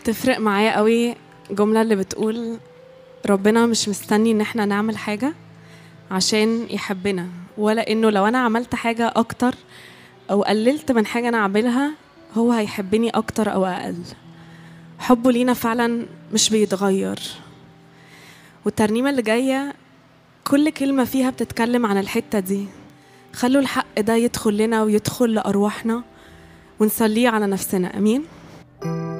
بتفرق معايا قوي الجملة اللي بتقول ربنا مش مستني ان احنا نعمل حاجة عشان يحبنا ولا انه لو انا عملت حاجة اكتر او قللت من حاجة انا اعملها هو هيحبني اكتر او اقل حبه لينا فعلا مش بيتغير والترنيمة اللي جاية كل كلمة فيها بتتكلم عن الحتة دي خلوا الحق ده يدخل لنا ويدخل لأرواحنا ونصليه على نفسنا أمين